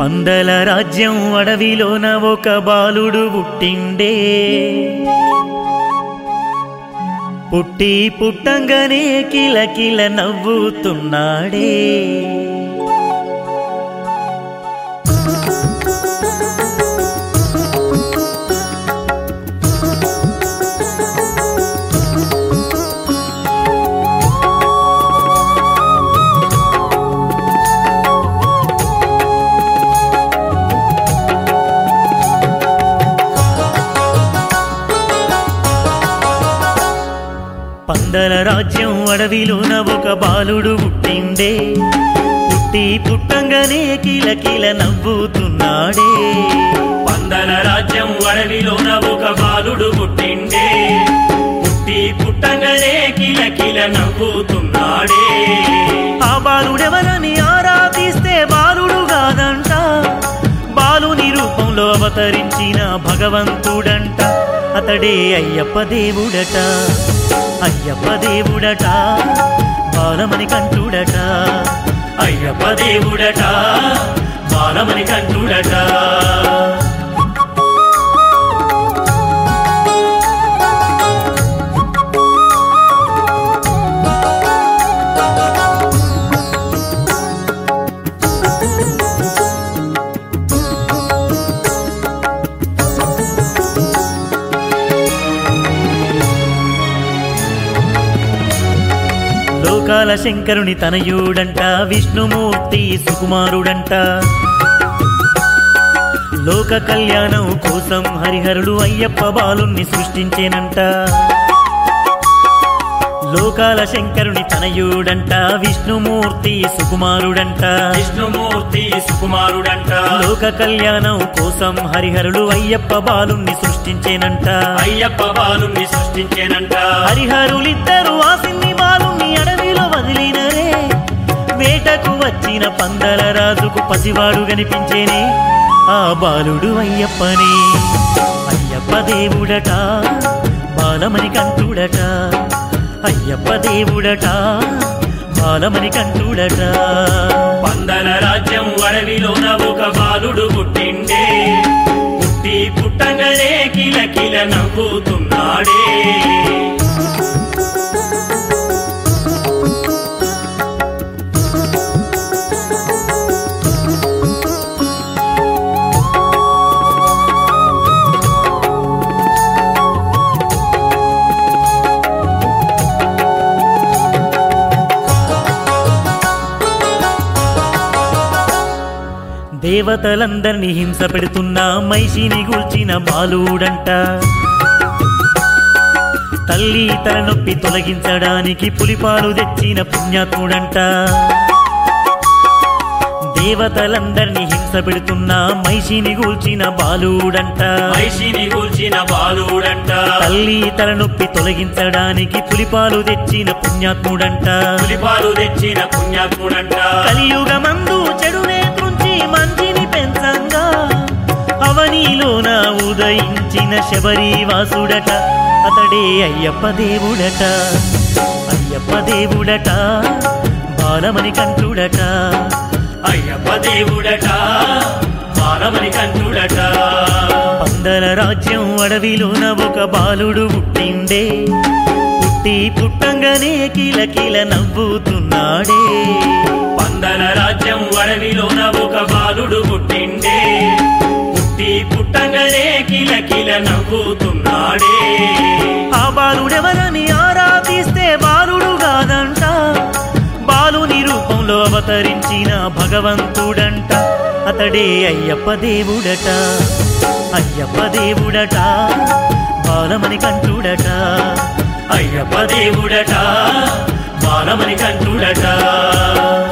పందల రాజ్యం అడవిలోన ఒక బాలుడు పుట్టిండే పుట్టి పుట్టంగానే కిలకిల నవ్వుతున్నాడే పందల రాజ్యం అడవిలోన ఒక బాలుడు పుట్టిండే పుట్టి పుట్టంగానే కిలకిల నవ్వుతున్నాడే పందల రాజ్యం అడవిలోన ఒక బాలుడు పుట్టిండే పుట్టి పుట్టంగనే కిలకిల నవ్వుతున్నాడే ఆ బాలుడెవరని ఆరాధిస్తే బాలుడు కాదంట బాలుని రూపంలో అవతరించిన భగవంతుడంట అతడే అయ్యప్ప దేవుడట అయ్యప్ప దేవుడట బాలమని కంటుడట అయ్యప్ప దేవుడట బాలమని కంటుడట లోకాల శంకరుని తనయుడంట విష్ణుమూర్తి సుకుమారుడంట లోక కళ్యాణం కోసం హరిహరుడు అయ్యప్ప బాలుణ్ణి సృష్టించేనంట లోకాల శంకరుని తనయుడంట విష్ణుమూర్తి సుకుమారుడంట విష్ణుమూర్తి సుకుమారుడంట లోక కళ్యాణం కోసం హరిహరుడు అయ్యప్ప బాలుణ్ణి సృష్టించేనంట అయ్యప్ప బాలుని సృష్టించేనంట హరిహరులిద్దరు ఆ సిన్ని బాలుని అడవిలో వదిలినరే వేటకు వచ్చిన పందల రాజుకు పసివాడు కనిపించేనే ఆ బాలుడు అయ్యప్పనే అయ్యప్ప దేవుడట బాలమని కంటుడట అయ్యప్ప దేవుడట బాలమని కంటుడట పందల రాజ్యం అడవిలోన ఒక బాలుడు పుట్టిండే పుట్టి పుట్టంగనే కిలకిల నవ్వుతున్నాడే దేవతలందరినీ హింస పెడుతున్న మైషిని గూల్చిన బాలుడంట తల్లి తలనొప్పి తొలగించడానికి పులిపాలు తెచ్చిన పుణ్యాత్ముడంట దేవతలందరినీ హింస పెడుతున్న మైషిని గూల్చిన బాలుడంట మహిషిని కూల్చిన బాలుడంట తల్లి తలనొప్పి తొలగించడానికి పులిపాలు తెచ్చిన పుణ్యాత్ముడంట పులిపాలు తెచ్చిన పుణ్యాత్ముడంట కలియుగమందు చెడునే త్రుంచి మంచిని పెంచంగా అవనిలోన ఉదయించిన శబరివాసుడట అతడే అయ్యప్ప దేవుడట అయ్యప్ప దేవుడట బాలమని కంటుడట అయ్యప్ప దేవుడట బాలమని కంటుడట పందల రాజ్యం అడవిలోన ఒక బాలుడు పుట్టిండే పుట్టి పుట్టంగానే కిలకిల నవ్వుతున్నాడే పందల రాజ్యం అడవిలోన ఒక బాలుడు పుట్టిండే పుట్టి పుట్టంగనే కిలకిల నవ్వుతున్నాడే ఆ బాలుడెవరని ఆరాధిస్తే బాలుడు కాదంట బాలుని రూపంలో అవతరించిన భగవంతుడంట అతడే అయ్యప్ప దేవుడట అయ్యప్ప దేవుడట బాలమని కంటుడట అయ్యప్ప దేవుడట బాలమని కంటుడట